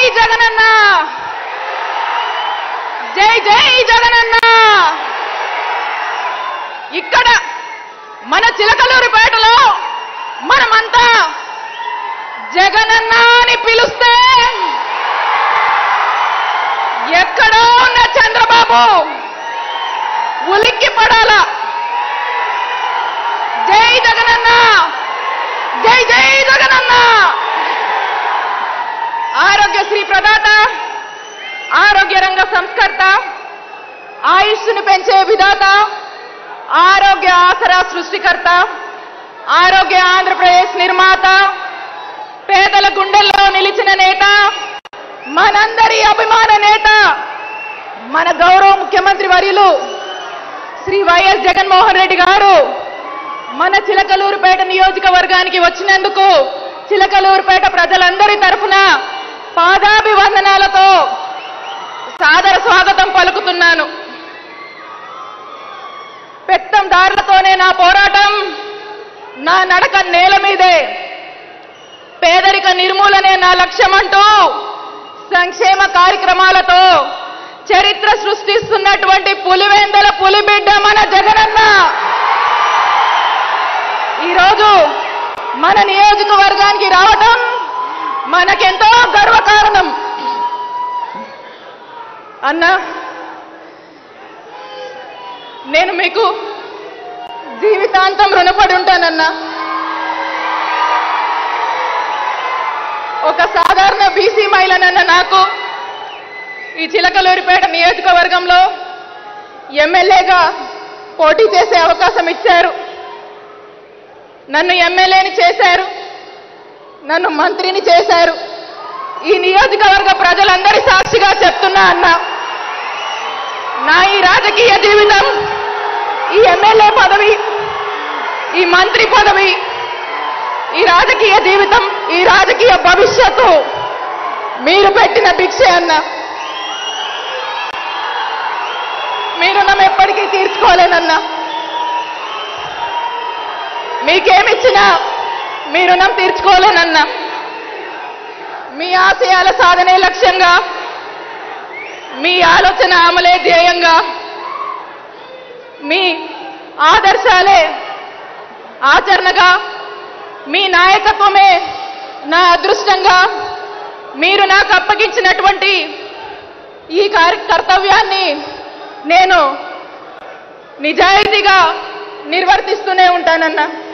జగనన్న జై జై జగనన్న ఇక్కడ మన చిలకలూరిపేటలో మనమంతా జగనన్న అని పిలుస్తే ఎక్కడో ఉన్న చంద్రబాబు ఉలిక్కి పడాలా జై జగనన్న జై జై జగనన్న ఆరోగ్యశ్రీ ప్రదాత ఆరోగ్య రంగ సంస్కర్త ఆయుష్ను పెంచే విధాత ఆరోగ్య ఆసరా సృష్టికర్త ఆరోగ్య ఆంధ్రప్రదేశ్ నిర్మాత పేదల గుండెల్లో నిలిచిన నేత మనందరి అభిమాన నేత మన గౌరవ ముఖ్యమంత్రి వర్యులు శ్రీ వైఎస్ జగన్మోహన్ రెడ్డి గారు మన చిలకలూరుపేట నియోజకవర్గానికి వచ్చినందుకు చిలకలూరుపేట ప్రజలందరి తరఫున పాదాభివందనాలతో సాదర స్వాగతం పలుకుతున్నాను పెత్తందారులతోనే నా పోరాటం నా నడక నేల మీదే పేదరిక నిర్మూలనే నా లక్ష్యమంటూ సంక్షేమ కార్యక్రమాలతో చరిత్ర సృష్టిస్తున్నటువంటి పులివేందల పులిబిడ్డ మన జగనన్న ఈరోజు మన నియోజకవర్గానికి రావటం మనకెంతో గర్వకారణం అన్నా నేను మీకు జీవితాంతం రుణపడి ఉంటానన్నా ఒక సాధారణ బీసీ మహిళనన్న నాకు ఈ చిలకలూరిపేట నియోజకవర్గంలో ఎమ్మెల్యేగా పోటీ చేసే అవకాశం ఇచ్చారు నన్ను ఎమ్మెల్యేని చేశారు నన్ను మంత్రిని చేశారు ఈ నియోజకవర్గ ప్రజలందరి సాక్షిగా చెప్తున్నా అన్న నా ఈ రాజకీయ జీవితం ఈ ఎమ్మెల్యే పదవి ఈ మంత్రి పదవి ఈ రాజకీయ జీవితం ఈ రాజకీయ భవిష్యత్తు మీరు పెట్టిన భిక్షే అన్న మీ రుణం ఎప్పటికీ తీర్చుకోలేనన్నా మీకేమిచ్చినా మీ రుణం తీర్చుకోలేనన్నా మీ ఆశయాల సాధనే లక్ష్యంగా మీ ఆలోచన అమలే ధ్యేయంగా మీ ఆదర్శాలే ఆచరణగా మీ నాయకత్వమే నా అదృష్టంగా మీరు నాకు అప్పగించినటువంటి ఈ కార్య కర్తవ్యాన్ని నేను నిజాయితీగా నిర్వర్తిస్తూనే ఉంటానన్నా